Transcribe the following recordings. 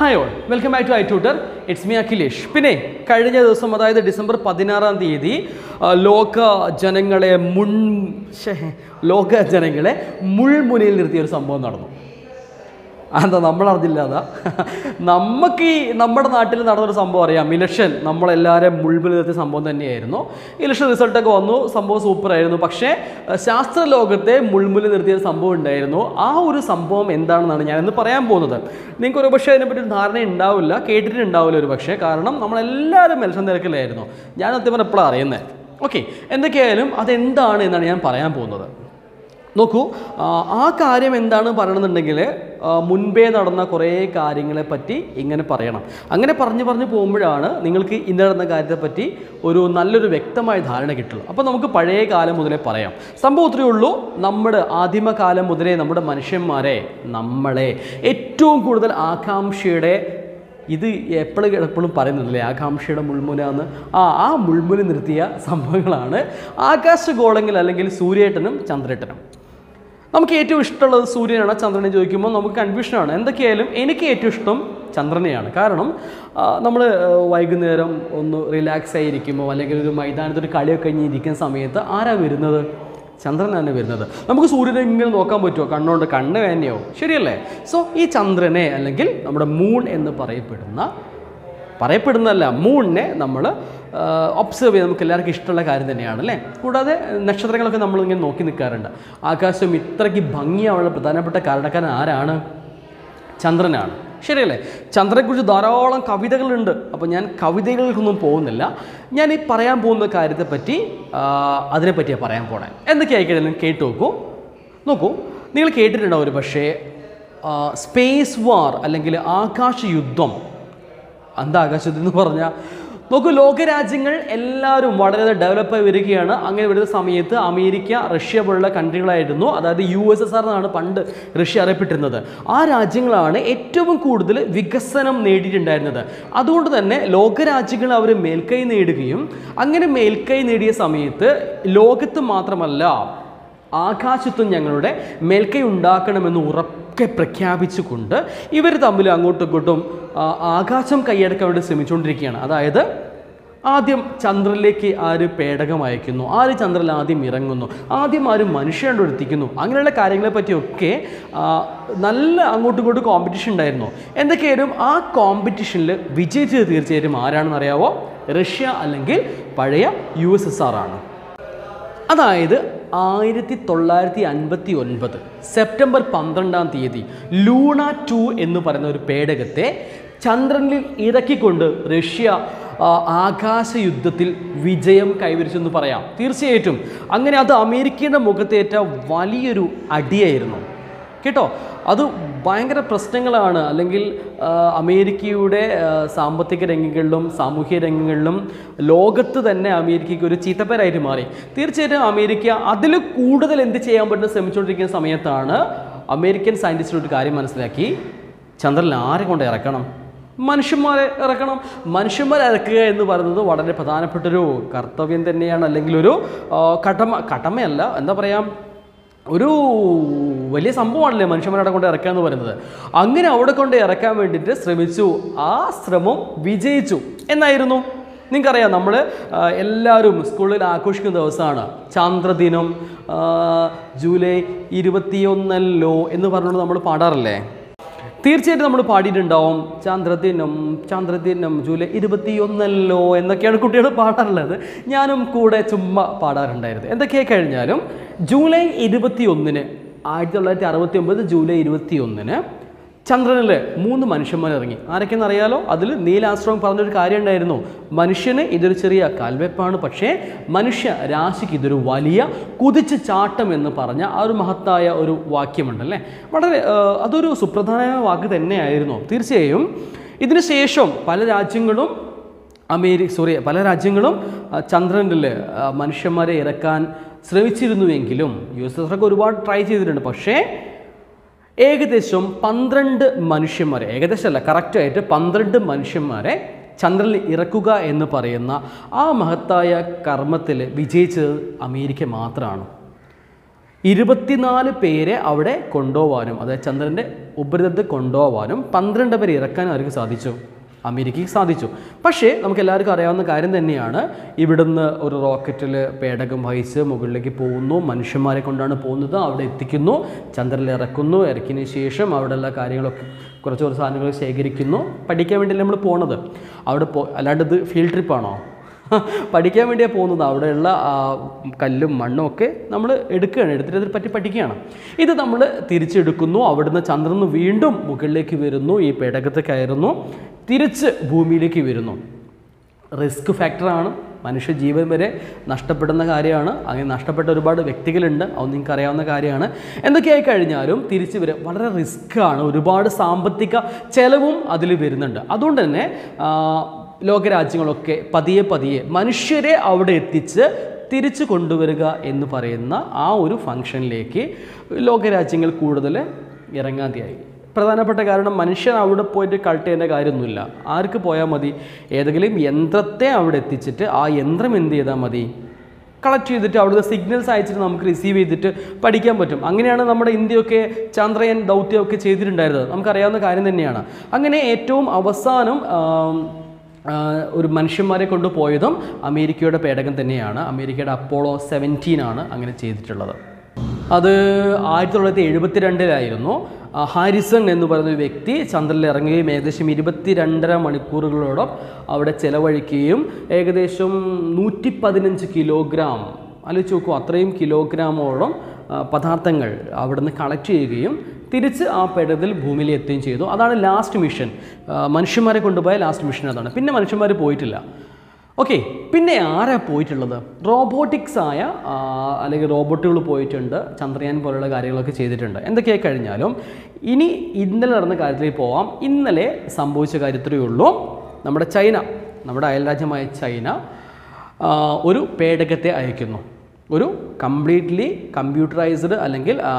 hi all welcome back to I tutor it's me Akhilesh പിന്നെ കഴിഞ്ഞ ദിവസം അതായത് ഡിസംബർ പതിനാറാം തീയതി ആ, ലോക ജനങ്ങളെ മുൻ ശ്ശേ, ലോക ജനങ്ങളെ മുൾമുനയിൽ നിർത്തിയ ഒരു സംഭവം നടന്നു അതെന്താ നമ്മൾ അറിഞ്ഞില്ല അതാ നമുക്ക് ഈ നമ്മുടെ നാട്ടിൽ നടന്നൊരു സംഭവം അറിയാം ഇലക്ഷൻ നമ്മളെല്ലാവരും മുൾപിൽ നിർത്തിയ സംഭവം തന്നെയായിരുന്നു ഇലക്ഷൻ റിസൾട്ടൊക്കെ വന്നു സംഭവം സൂപ്പറായിരുന്നു പക്ഷേ അഹ് ശാസ്ത്ര ലോകത്തെ മുൾമുലിൽ നിർത്തിയ ഒരു സംഭവം ഉണ്ടായിരുന്നു ആ ഒരു സംഭവം എന്താണെന്നാണ് ഞാനിന്ന് പറയാൻ പോകുന്നത് നിങ്ങൾക്ക് ഒരു പക്ഷേ അതിനെപ്പറ്റി ഒരു ധാരണ ഉണ്ടാവില്ല കേട്ടിട്ടുണ്ടാവില്ല ഒരു പക്ഷേ കാരണം നമ്മളെല്ലാവരും ഇലക്ഷൻ തിരക്കിലായിരുന്നു ഞാൻ സത്യം എപ്പോഴാണ് അറിയുന്നത് ഓക്കെ എന്തൊക്കെയായാലും അതെന്താണ് എന്നാണ് ഞാൻ പറയാൻ പോകുന്നത് നോക്കൂ ആ, ആ കാര്യം എന്താണ് പറയണമെന്നുണ്ടെങ്കിൽ ആ, മുൻപേ നടന്ന കുറേ കാര്യങ്ങളെ പറ്റി ഇങ്ങനെ പറയണം അങ്ങനെ പറഞ്ഞു പറഞ്ഞു പോകുമ്പോഴാണ് നിങ്ങൾക്ക് ഇന്ന് നടന്ന കാര്യത്തെപ്പറ്റി ഒരു നല്ലൊരു വ്യക്തമായ ധാരണ കിട്ടുള്ളൂ അപ്പോൾ നമുക്ക് പഴയ കാലം മുതലേ പറയാം സംഭവം ഇത്രയേ ഉള്ളൂ നമ്മുടെ ആദിമകാലം മുതലേ നമ്മുടെ മനുഷ്യന്മാരെ നമ്മളെ ഏറ്റവും കൂടുതൽ ആകാംക്ഷയുടെ ഇത് എപ്പോഴും എപ്പോഴും പറയുന്നില്ലേ ആകാംക്ഷയുടെ മുൾമുന എന്ന് ആ ആ മുൾമുന നിർത്തിയ സംഭവങ്ങളാണ് ആകാശഗോളങ്ങൾ അല്ലെങ്കിൽ സൂര്യേട്ടനും ചന്ദ്രേട്ടനും നമുക്ക് ഏറ്റവും ഇഷ്ടമുള്ളത് സൂര്യനാണ് ചന്ദ്രനെ ചോദിക്കുമ്പോൾ നമുക്ക് കൺഫ്യൂഷനാണ് എന്തൊക്കെയായാലും എനിക്ക് ഏറ്റവും ഇഷ്ടം ചന്ദ്രനെയാണ് കാരണം നമ്മൾ വൈകുന്നേരം ഒന്ന് റിലാക്സ് ആയിരിക്കുമ്പോൾ അല്ലെങ്കിൽ ഒരു മൈതാനത്ത് ഒരു കളിയൊക്കെ കഴിഞ്ഞ് ഇരിക്കുന്ന സമയത്ത് ആരാ വരുന്നത് ചന്ദ്രനാണ് വരുന്നത് നമുക്ക് സൂര്യനെ ഇങ്ങനെ നോക്കാൻ പറ്റുമോ കണ്ണുകൊണ്ട് കണ്ണ് വേനയോ ശരിയല്ലേ സോ ഈ ചന്ദ്രനെ അല്ലെങ്കിൽ നമ്മുടെ മൂൺ എന്ന് പറയപ്പെടുന്ന പറയപ്പെടുന്നതല്ല മൂണിനെ നമ്മൾ ഒബ്സർവ് ചെയ്ത് നമുക്ക് എല്ലാവർക്കും ഇഷ്ടമുള്ള കാര്യം തന്നെയാണ് അല്ലേ കൂടാതെ നക്ഷത്രങ്ങളൊക്കെ നമ്മൾ ഇങ്ങനെ നോക്കി നിൽക്കാറുണ്ട് ആകാശം ഇത്രയ്ക്ക് ഭംഗിയാവാനുള്ള പ്രധാനപ്പെട്ട കാരണക്കാരൻ ആരാണ് ചന്ദ്രനാണ് ശരിയല്ലേ ചന്ദ്രനെക്കുറിച്ച് ധാരാളം കവിതകളുണ്ട് അപ്പോൾ ഞാൻ കവിതകൾക്കൊന്നും പോകുന്നില്ല ഞാൻ ഈ പറയാൻ പോകുന്ന കാര്യത്തെപ്പറ്റി ആ, അതിനെപ്പറ്റിയാണ് പറയാൻ പോണേ എന്തൊക്കെയായിക്കഴിഞ്ഞാലും കേട്ട് നോക്കൂ നോക്കൂ നിങ്ങൾ കേട്ടിട്ടുണ്ടാവും ഒരു പക്ഷേ സ്പേസ് വാർ അല്ലെങ്കിൽ ആകാശ യുദ്ധം എന്താ ആകാശത്തിൽ എന്ന് പറഞ്ഞാൽ നോക്കൂ ലോകരാജ്യങ്ങൾ എല്ലാവരും വളരെ ഡെവലപ്പായി വരികയാണ് അങ്ങനെ വരുന്ന സമയത്ത് അമേരിക്ക റഷ്യ പോലുള്ള കൺട്രികളായിരുന്നു അതായത് യു എസ് എസ് ആർ എന്നാണ് പണ്ട് റഷ്യ അറിയപ്പെട്ടിരുന്നത് ആ രാജ്യങ്ങളാണ് ഏറ്റവും കൂടുതൽ വികസനം നേടിയിട്ടുണ്ടായിരുന്നത് അതുകൊണ്ട് തന്നെ ലോകരാജ്യങ്ങൾ അവർ മേൽക്കൈ നേടുകയും അങ്ങനെ മേൽക്കൈ നേടിയ സമയത്ത് ലോകത്ത് മാത്രമല്ല ആകാശത്തും ഞങ്ങളുടെ മേൽക്കൈ ഉണ്ടാക്കണമെന്ന് ഉറക്കെ പ്രഖ്യാപിച്ചുകൊണ്ട് ഇവർ തമ്മിൽ അങ്ങോട്ടും ഇങ്ങോട്ടും ആ, ആകാശം കൈയടക്കാൻ വേണ്ടി ശ്രമിച്ചുകൊണ്ടിരിക്കുകയാണ് അതായത് ആദ്യം ചന്ദ്രനിലേക്ക് ആര് പേടകം അയക്കുന്നു ആര് ചന്ദ്രനിൽ ആദ്യം ഇറങ്ങുന്നു ആദ്യം ആര് മനുഷ്യരുടെ എത്തിക്കുന്നു അങ്ങനെയുള്ള കാര്യങ്ങളെ പറ്റിയൊക്കെ ആ, നല്ല അങ്ങോട്ടും ഇങ്ങോട്ടും കോമ്പറ്റീഷൻ ഉണ്ടായിരുന്നു എന്തൊക്കെയായാലും ആ കോമ്പറ്റീഷനിൽ വിജയിച്ചത് തീർച്ചയായിട്ടും ആരാണെന്ന് അറിയാവോ റഷ്യ അല്ലെങ്കിൽ പഴയ യു എസ് എസ് ആർ ആണ് അതായത് ആയിരത്തി തൊള്ളായിരത്തി അൻപത്തി ഒൻപത് സെപ്റ്റംബർ പന്ത്രണ്ടാം തീയതി ലൂണ ടു എന്ന് പറയുന്ന ഒരു പേടകത്തെ ചന്ദ്രനിൽ ഇറക്കിക്കൊണ്ട് റഷ്യ ആ, ആകാശ യുദ്ധത്തിൽ വിജയം കൈവരിച്ചെന്ന് പറയാം തീർച്ചയായിട്ടും അങ്ങനെ അത് അമേരിക്കയുടെ മുഖത്തേറ്റ വലിയൊരു അടിയായിരുന്നു കേട്ടോ അത് ഭയങ്കര പ്രശ്നങ്ങളാണ് അല്ലെങ്കിൽ ആ, അമേരിക്കയുടെ ആ, സാമ്പത്തിക രംഗങ്ങളിലും സാമൂഹ്യ രംഗങ്ങളിലും ലോകത്ത് തന്നെ അമേരിക്കയ്ക്ക് ഒരു ചീത്തപ്പേരായിട്ട് മാറി തീർച്ചയായിട്ടും അമേരിക്ക അതിൽ കൂടുതൽ എന്ത് ചെയ്യാൻ പറ്റുന്ന ശ്രമിച്ചുകൊണ്ടിരിക്കുന്ന സമയത്താണ് അമേരിക്കൻ സയൻറ്റിസ്റ്റുകൾ ഒരു കാര്യം മനസ്സിലാക്കി ചന്ദ്രനിൽ ആരെ കൊണ്ട് ഇറക്കണം മനുഷ്യന്മാരെ ഇറക്കണം മനുഷ്യന്മാരെ ഇറക്കുക എന്ന് പറയുന്നത് വളരെ പ്രധാനപ്പെട്ടൊരു കർത്തവ്യം തന്നെയാണ് അല്ലെങ്കിൽ ഒരു ആ, കടമ കടമയല്ല എന്താ പറയുക ഒരു വലിയ സംഭവമാണല്ലേ മനുഷ്യന്മാരെ കൊണ്ട് ഇറക്കുക എന്ന് പറയുന്നത് അങ്ങനെ അവിടെ കൊണ്ട് ഇറക്കാൻ വേണ്ടിയിട്ട് ശ്രമിച്ചു ആ ശ്രമം വിജയിച്ചു എന്നായിരുന്നു നിങ്ങൾക്കറിയാം നമ്മൾ എല്ലാവരും സ്കൂളിൽ ആഘോഷിക്കുന്ന ദിവസമാണ് ചാന്ദ്രദിനം ആ, ജൂലൈ ഇരുപത്തിയൊന്നല്ലോ എന്ന് പറഞ്ഞുകൊണ്ട് നമ്മൾ പാടാറില്ലേ തീർച്ചയായിട്ടും നമ്മൾ പാടിയിട്ടുണ്ടാവും ചന്ദ്രദിനം ചന്ദ്രദിനം ജൂലൈ ഇരുപത്തിയൊന്നല്ലോ എന്നൊക്കെയാണ് കുട്ടികൾ പാടാറുള്ളത് ഞാനും കൂടെ ചുമ്മാ പാടാറുണ്ടായിരുന്നു എന്തൊക്കെയായി കഴിഞ്ഞാലും ജൂലൈ ഇരുപത്തിയൊന്നിന് ആയിരത്തി തൊള്ളായിരത്തി അറുപത്തി ഒമ്പത് ജൂലൈ ഇരുപത്തിയൊന്നിന് ചന്ദ്രനിൽ മൂന്ന് മനുഷ്യന്മാർ ഇറങ്ങി ആരൊക്കെയെന്ന് അറിയാലോ അതിൽ നീൽ ആസ്ട്രോങ് പറഞ്ഞൊരു കാര്യം ഉണ്ടായിരുന്നു മനുഷ്യന് ഇതൊരു ചെറിയ കാൽവെപ്പാണ് പക്ഷേ മനുഷ്യ രാശിക്ക് ഇതൊരു വലിയ കുതിച്ച് ചാട്ടം എന്ന് പറഞ്ഞ ആ ഒരു മഹത്തായ ഒരു വാക്യമുണ്ടല്ലേ വളരെ ആ, അതൊരു സുപ്രധാനമായ വാക്ക് തന്നെയായിരുന്നു തീർച്ചയായും ഇതിന് ശേഷം പല രാജ്യങ്ങളും അമേരിക്ക സോറി പല രാജ്യങ്ങളും ആ, ചന്ദ്രനിൽ ആ, മനുഷ്യന്മാരെ ഇറക്കാൻ ശ്രമിച്ചിരുന്നുവെങ്കിലും യു എസ് എസ് ഒക്കെ ഒരുപാട് ട്രൈ ചെയ്തിട്ടുണ്ട് പക്ഷേ ഏകദേശം പന്ത്രണ്ട് മനുഷ്യന്മാരെ ഏകദേശം അല്ല കറക്റ്റായിട്ട് പന്ത്രണ്ട് മനുഷ്യന്മാരെ ചന്ദ്രനിൽ ഇറക്കുക എന്ന് പറയുന്ന ആ മഹത്തായ കർമ്മത്തിൽ വിജയിച്ചത് അമേരിക്ക മാത്രമാണ് ഇരുപത്തിനാല് പേരെ അവിടെ കൊണ്ടുപോകാനും അതായത് ചന്ദ്രൻ്റെ ഉപരിതലത്തിൽ കൊണ്ടുപോകാനും പന്ത്രണ്ട് പേരെ ഇറക്കാനും അവർക്ക് സാധിച്ചു അമേരിക്കയ്ക്ക് സാധിച്ചു പക്ഷേ നമുക്ക് എല്ലാവർക്കും അറിയാവുന്ന കാര്യം തന്നെയാണ് ഇവിടുന്ന് ഒരു റോക്കറ്റിൽ പേടകം വഹിച്ച് മുകളിലേക്ക് പോകുന്നു മനുഷ്യന്മാരെ കൊണ്ടാണ് പോകുന്നത് അവിടെ എത്തിക്കുന്നു ചന്ദ്രനിൽ ഇറക്കുന്നു ഇറക്കിയതിന് ശേഷം അവിടെയുള്ള കാര്യങ്ങളൊക്കെ കുറച്ച് കുറച്ച് സാധനങ്ങൾ ശേഖരിക്കുന്നു പഠിക്കാൻ വേണ്ടിയല്ലേ നമ്മൾ പോണത് അവിടെ പോ അല്ലാണ്ട് ഇത് ഫീൽഡ് ട്രിപ്പാണോ പഠിക്കാൻ വേണ്ടിയാണ് പോകുന്നത് അവിടെയുള്ള ആ, കല്ലും മണ്ണും ഒക്കെ നമ്മൾ എടുക്കുകയാണ് എടുത്തിട്ട് അതിനെ പറ്റി പഠിക്കുകയാണ് ഇത് നമ്മൾ തിരിച്ചെടുക്കുന്നു അവിടുന്ന് ചന്ദ്രന് വീണ്ടും മുകളിലേക്ക് വരുന്നു ഈ പേടകത്തിൽ കയറുന്നു തിരിച്ച് ഭൂമിയിലേക്ക് വരുന്നു റിസ്ക് ഫാക്ടറാണ് മനുഷ്യ ജീവൻ വരെ നഷ്ടപ്പെടുന്ന കാര്യമാണ് അങ്ങനെ നഷ്ടപ്പെട്ട ഒരുപാട് വ്യക്തികളുണ്ട് അത് നിങ്ങൾക്ക് അറിയാവുന്ന കാര്യമാണ് എന്തൊക്കെയായി കഴിഞ്ഞാലും തിരിച്ചു വരിക വളരെ റിസ്ക്കാണ് ഒരുപാട് സാമ്പത്തിക ചെലവും അതിൽ വരുന്നുണ്ട് അതുകൊണ്ട് തന്നെ ആ, ലോകരാജ്യങ്ങളൊക്കെ പതിയെ പതിയെ മനുഷ്യരെ അവിടെ എത്തിച്ച് തിരിച്ചു കൊണ്ടുവരിക എന്ന് പറയുന്ന ആ ഒരു ഫംഗ്ഷനിലേക്ക് ലോകരാജ്യങ്ങൾ കൂടുതൽ ഇറങ്ങാതെയായി പ്രധാനപ്പെട്ട കാരണം മനുഷ്യൻ അവിടെ പോയിട്ട് കളക്ട് ചെയ്യേണ്ട കാര്യമൊന്നുമില്ല ആർക്ക് പോയാൽ മതി ഏതെങ്കിലും യന്ത്രത്തെ അവിടെ എത്തിച്ചിട്ട് ആ യന്ത്രം എന്ത് ചെയ്താൽ മതി കളക്ട് ചെയ്തിട്ട് അവിടുത്തെ സിഗ്നൽസ് അയച്ചിട്ട് നമുക്ക് റിസീവ് ചെയ്തിട്ട് പഠിക്കാൻ പറ്റും അങ്ങനെയാണ് നമ്മുടെ ഇന്ത്യയൊക്കെ ചന്ദ്രയാൻ ദൗത്യമൊക്കെ ചെയ്തിട്ടുണ്ടായിരുന്നത് നമുക്കറിയാവുന്ന കാര്യം തന്നെയാണ് അങ്ങനെ ഏറ്റവും അവസാനം ആം, ആ, ഒരു മനുഷ്യന്മാരെ കൊണ്ടുപോയതും അമേരിക്കയുടെ പേടകം തന്നെയാണ് അമേരിക്കയുടെ അപ്പോളോ സെവൻറ്റീൻ ആണ് അങ്ങനെ ചെയ്തിട്ടുള്ളത് അത് ആയിരത്തി തൊള്ളായിരത്തി എഴുപത്തി രണ്ടിലായിരുന്നു ഹാരിസൺ എന്ന് പറയുന്ന ഒരു വ്യക്തി ചന്ദ്രനിൽ ഇറങ്ങുകയും ഏകദേശം ഇരുപത്തിരണ്ടര മണിക്കൂറുകളോളം അവിടെ ചെലവഴിക്കുകയും ഏകദേശം നൂറ്റി പതിനഞ്ച് കിലോഗ്രാം ആലോചിച്ച് നോക്കൂ അത്രയും കിലോഗ്രാമോളം ആ, പദാർത്ഥങ്ങൾ അവിടുന്ന് കളക്ട് ചെയ്യുകയും തിരിച്ച് ആ പെടതിൽ ഭൂമിയിൽ എത്തുകയും ചെയ്തു അതാണ് ലാസ്റ്റ് മിഷൻ ആ, മനുഷ്യന്മാരെ കൊണ്ടുപോയ ലാസ്റ്റ് മിഷൻ അതാണ് പിന്നെ മനുഷ്യന്മാർ പോയിട്ടില്ല ഓക്കെ പിന്നെ ആരാ പോയിട്ടുള്ളത് റോബോട്ടിക്സ് ആയ ആ, അല്ലെങ്കിൽ റോബോട്ടുകൾ പോയിട്ടുണ്ട് ചന്ദ്രയാൻ പോലുള്ള കാര്യങ്ങളൊക്കെ ചെയ്തിട്ടുണ്ട് എന്തൊക്കെയായി കഴിഞ്ഞാലും ഇനി ഇന്നലെ നടന്ന കാര്യത്തിലേക്ക് പോവാം ഇന്നലെ സംഭവിച്ച കാര്യത്തിലേ ഉള്ളൂ നമ്മുടെ ചൈന നമ്മുടെ അയൽരാജ്യമായ ചൈന ആ, ഒരു പേടകത്തെ അയക്കുന്നു ഒരു കംപ്ലീറ്റ്ലി കമ്പ്യൂട്ടറൈസ്ഡ് അല്ലെങ്കിൽ ആ,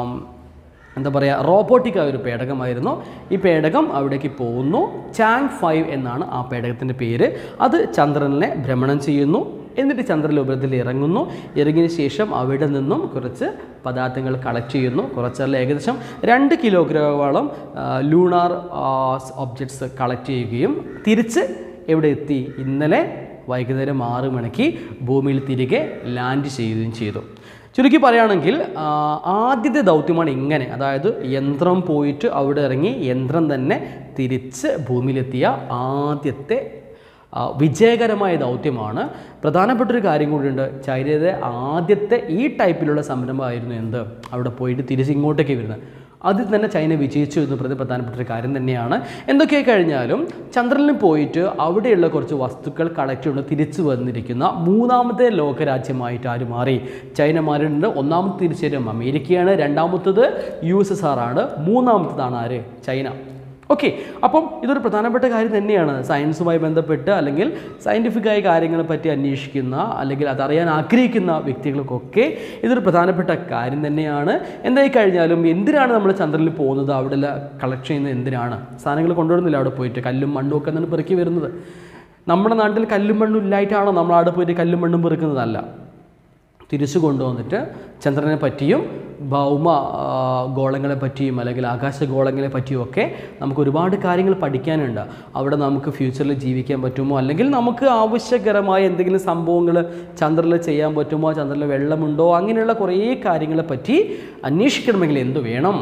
എന്താ പറയുക റോബോട്ടിക് ആയ ഒരു പേടകമായിരുന്നു ഈ പേടകം അവിടേക്ക് പോകുന്നു ചാങ് ഫൈവ് എന്നാണ് ആ പേടകത്തിൻ്റെ പേര് അത് ചന്ദ്രനെ ഭ്രമണം ചെയ്യുന്നു എന്നിട്ട് ചന്ദ്രനിൽ ഉപരിതലത്തിൽ ഇറങ്ങുന്നു ഇറങ്ങിയതിന് ശേഷം അവിടെ നിന്നും കുറച്ച് പദാർത്ഥങ്ങൾ കളക്ട് ചെയ്യുന്നു കുറച്ചല്ല ഏകദേശം രണ്ട് കിലോഗ്രാമോളം ലൂണാർ ഒബ്ജക്ട്സ് കളക്ട് ചെയ്യുകയും തിരിച്ച് എവിടെ എത്തി ഇന്നലെ വൈകുന്നേരം ആറ് മണിക്ക് ഭൂമിയിൽ തിരികെ ലാൻഡ് ചെയ്യുകയും ചെയ്തു ചുരുക്കി പറയുകയാണെങ്കിൽ ആ, ആദ്യത്തെ ദൗത്യമാണ് ഇങ്ങനെ അതായത് യന്ത്രം പോയിട്ട് അവിടെ ഇറങ്ങി യന്ത്രം തന്നെ തിരിച്ച് ഭൂമിയിലെത്തിയ ആദ്യത്തെ ആ, വിജയകരമായ ദൗത്യമാണ് പ്രധാനപ്പെട്ടൊരു കാര്യം കൂടിയുണ്ട് ചൈനയുടെ ആദ്യത്തെ ഈ ടൈപ്പിലുള്ള സംരംഭമായിരുന്നു എന്ത് അവിടെ പോയിട്ട് തിരിച്ച് ഇങ്ങോട്ടേക്ക് വരുന്നത് അതിൽ തന്നെ ചൈന വിജയിച്ചു എന്ന് പ്രതി പ്രധാനപ്പെട്ട ഒരു കാര്യം തന്നെയാണ് എന്തൊക്കെ കഴിഞ്ഞാലും ചന്ദ്രനിൽ പോയിട്ട് അവിടെയുള്ള കുറച്ച് വസ്തുക്കൾ കളക്ട് ചെയ്തുകൊണ്ട് തിരിച്ചു വന്നിരിക്കുന്ന മൂന്നാമത്തെ ലോകരാജ്യമായിട്ട് ആര് മാറി ചൈന മാറിയിട്ടുണ്ട് ഒന്നാമത്തെ തിരിച്ചുവരും അമേരിക്കയാണ് രണ്ടാമത്തത് യു എസ് എസ് ആർ ആണ് മൂന്നാമത്തതാണ് ആര് ചൈന ഓക്കെ അപ്പം ഇതൊരു പ്രധാനപ്പെട്ട കാര്യം തന്നെയാണ് സയൻസുമായി ബന്ധപ്പെട്ട് അല്ലെങ്കിൽ സയൻറ്റിഫിക്കായ കാര്യങ്ങളെ പറ്റി അന്വേഷിക്കുന്ന അല്ലെങ്കിൽ അതറിയാൻ ആഗ്രഹിക്കുന്ന വ്യക്തികൾക്കൊക്കെ ഇതൊരു പ്രധാനപ്പെട്ട കാര്യം തന്നെയാണ് എന്തായി കഴിഞ്ഞാലും എന്തിനാണ് നമ്മൾ ചന്ദ്രനിൽ പോകുന്നത് അവിടെ കളക്ട് ചെയ്യുന്നത് എന്തിനാണ് സാധനങ്ങൾ കൊണ്ടുവരുന്നില്ല അവിടെ പോയിട്ട് കല്ലും മണ്ണും ഒക്കെ തന്നെ പെറുക്കി വരുന്നത് നമ്മുടെ നാട്ടിൽ കല്ലും മണ്ണും ഇല്ലായിട്ടാണോ നമ്മൾ അവിടെ പോയിട്ട് കല്ലും മണ്ണും പെറുക്കുന്നതല്ല തിരിച്ചു കൊണ്ടുവന്നിട്ട് ചന്ദ്രനെ പറ്റിയും ഭൗമ ആ, ഗോളങ്ങളെ പറ്റിയും അല്ലെങ്കിൽ ആകാശഗോളങ്ങളെ പറ്റിയും ഒക്കെ നമുക്ക് ഒരുപാട് കാര്യങ്ങൾ പഠിക്കാനുണ്ട് അവിടെ നമുക്ക് ഫ്യൂച്ചറിൽ ജീവിക്കാൻ പറ്റുമോ അല്ലെങ്കിൽ നമുക്ക് ആവശ്യകരമായ എന്തെങ്കിലും സംഭവങ്ങൾ ചന്ദ്രനിൽ ചെയ്യാൻ പറ്റുമോ ചന്ദ്രനിൽ വെള്ളമുണ്ടോ അങ്ങനെയുള്ള കുറേ കാര്യങ്ങളെ പറ്റി അന്വേഷിക്കണമെങ്കിൽ എന്ത് വേണം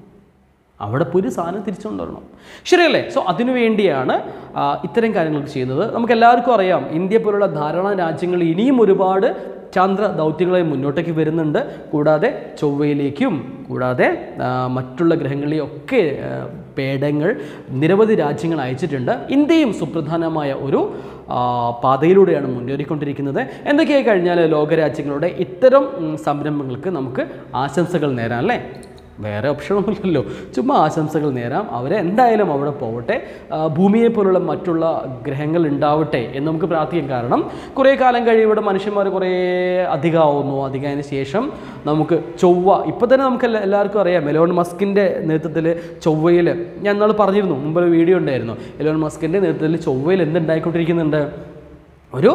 അവിടെ പോയി ഒരു സാധനം തിരിച്ചു കൊണ്ടുവരണം ശരിയല്ലേ സോ അതിനു വേണ്ടിയാണ് ആ, ഇത്തരം കാര്യങ്ങളൊക്കെ ചെയ്യുന്നത് നമുക്ക് എല്ലാവർക്കും അറിയാം ഇന്ത്യ പോലുള്ള ധാരാളം രാജ്യങ്ങൾ ഇനിയും ഒരുപാട് ചന്ദ്ര ദൗത്യങ്ങളെ മുന്നോട്ടേക്ക് വരുന്നുണ്ട് കൂടാതെ ചൊവ്വയിലേക്കും കൂടാതെ ആ, മറ്റുള്ള ഗ്രഹങ്ങളിലെയും ഒക്കെ ആ, പേടങ്ങൾ നിരവധി രാജ്യങ്ങൾ അയച്ചിട്ടുണ്ട് ഇന്ത്യയും സുപ്രധാനമായ ഒരു ആ, പാതയിലൂടെയാണ് മുന്നേറിക്കൊണ്ടിരിക്കുന്നത് എന്തൊക്കെയായി കഴിഞ്ഞാൽ ലോകരാജ്യങ്ങളുടെ ഇത്തരം ഉം, സംരംഭങ്ങൾക്ക് നമുക്ക് ആശംസകൾ നേരാം അല്ലേ വേറെ ഓപ്ഷനൊന്നുമില്ലല്ലോ ചുമ്മാ ആശംസകൾ നേരാം അവരെ എന്തായാലും അവിടെ പോവട്ടെ ആ, ഭൂമിയെ പോലുള്ള മറ്റുള്ള ഗ്രഹങ്ങൾ ഉണ്ടാവട്ടെ എന്ന് നമുക്ക് പ്രാർത്ഥിക്കാം കാരണം കുറേ കാലം കഴിയും ഇവിടെ മനുഷ്യന്മാർ കുറേ അധികമാവുന്നു അധികമായതിനു ശേഷം നമുക്ക് ചൊവ്വ ഇപ്പോൾ തന്നെ നമുക്ക് എല്ലാ- എല്ലാവർക്കും അറിയാം എലോൺ മസ്കിൻ്റെ നേതൃത്വത്തിൽ ചൊവ്വയിൽ ഞാൻ ഇന്നാൾ പറഞ്ഞിരുന്നു മുമ്പ് ഒരു വീഡിയോ ഉണ്ടായിരുന്നു എലോൺ മസ്കിൻ്റെ നേതൃത്വത്തിൽ ചൊവ്വയിൽ എന്തുണ്ടായിക്കൊണ്ടിരിക്കുന്നുണ്ട് ഒരു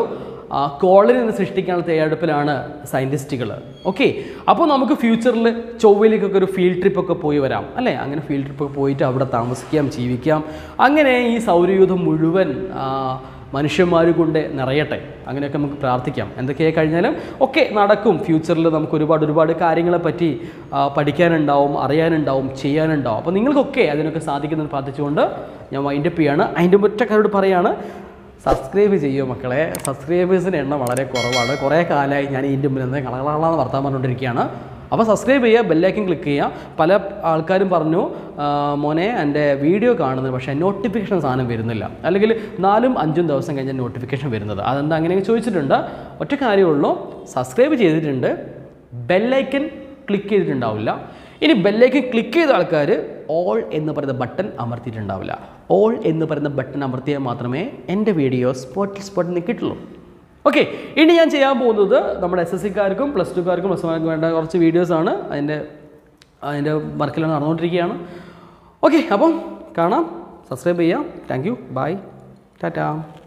കോളനി സൃഷ്ടിക്കാനുള്ള തയ്യാറെടുപ്പിലാണ് സയൻറ്റിസ്റ്റുകൾ ഓക്കെ അപ്പോൾ നമുക്ക് ഫ്യൂച്ചറിൽ ചൊവ്വയിലേക്കൊക്കെ ഒരു ഫീൽഡ് ട്രിപ്പൊക്കെ പോയി വരാം അല്ലേ അങ്ങനെ ഫീൽഡ് ട്രിപ്പൊക്കെ പോയിട്ട് അവിടെ താമസിക്കാം ജീവിക്കാം അങ്ങനെ ഈ സൗരയൂഥം മുഴുവൻ ആ, മനുഷ്യന്മാർ കൊണ്ട് നിറയട്ടെ അങ്ങനെയൊക്കെ നമുക്ക് പ്രാർത്ഥിക്കാം എന്തൊക്കെയായി കഴിഞ്ഞാലും ഒക്കെ നടക്കും ഫ്യൂച്ചറിൽ നമുക്ക് ഒരുപാട് ഒരുപാട് കാര്യങ്ങളെ പറ്റി ആ, പഠിക്കാനുണ്ടാവും അറിയാനുണ്ടാവും ചെയ്യാനുണ്ടാവും അപ്പോൾ നിങ്ങൾക്കൊക്കെ അതിനൊക്കെ സാധിക്കുമെന്ന് പ്രാർത്ഥിച്ചുകൊണ്ട് ഞാൻ വൈൻഡപ്പ് ചെയ്യാണ് അതിൻ്റെ ഒറ്റക്കാരോട് പറയാണ് സബ്സ്ക്രൈബ് ചെയ്യുമോ മക്കളെ സബ്സ്ക്രൈബേഴ്സിൻ്റെ എണ്ണം വളരെ കുറവാണ് കുറേ കാലമായി ഞാൻ ഇതിൻ്റെ മുന്നിൽ നിന്ന് കളകളാന്ന് വർത്താൻ പറഞ്ഞുകൊണ്ടിരിക്കുകയാണ് അപ്പോൾ സബ്സ്ക്രൈബ് ചെയ്യുക ബെല്ലൈക്കൻ ക്ലിക്ക് ചെയ്യുക പല ആൾക്കാരും പറഞ്ഞു "ആ, മോനെ എൻ്റെ വീഡിയോ കാണുന്നത് പക്ഷേ നോട്ടിഫിക്കേഷൻ സാധനം വരുന്നില്ല അല്ലെങ്കിൽ നാലും അഞ്ചും ദിവസം കഴിഞ്ഞാൽ നോട്ടിഫിക്കേഷൻ വരുന്നത് അതെന്താ അങ്ങനെ ചോദിച്ചിട്ടുണ്ട് ഒറ്റ കാര്യമുള്ളൂ സബ്സ്ക്രൈബ് ചെയ്തിട്ടുണ്ട് ബെല്ലൈക്കൻ ക്ലിക്ക് ചെയ്തിട്ടുണ്ടാവില്ല ഇനി ബെല്ലൈക്കൻ ക്ലിക്ക് ചെയ്ത ആൾക്കാർ ഓൾ എന്ന് പറയുന്ന ബട്ടൺ അമർത്തിയിട്ടുണ്ടാവില്ല ഓൾ എന്ന് പറയുന്ന ബട്ടൺ അമർത്തിയാൽ മാത്രമേ എൻ്റെ വീഡിയോ സ്പോട്ടിൽ സ്പോട്ടിൽ നിന്ന് കിട്ടുള്ളൂ ഓക്കെ ഇനി ഞാൻ ചെയ്യാൻ പോകുന്നത് നമ്മുടെ എസ് എസ് സിക്കാർക്കും പ്ലസ് ടുക്കാർക്കും പ്ലസ് വണ്ണുകാർക്കും വേണ്ട കുറച്ച് വീഡിയോസാണ് അതിൻ്റെ അതിൻ്റെ വർക്കിലാണ് നടന്നുകൊണ്ടിരിക്കുകയാണ് ഓക്കെ അപ്പം കാണാം സബ്സ്ക്രൈബ് ചെയ്യാം താങ്ക് യു ബൈ ടാറ്റാ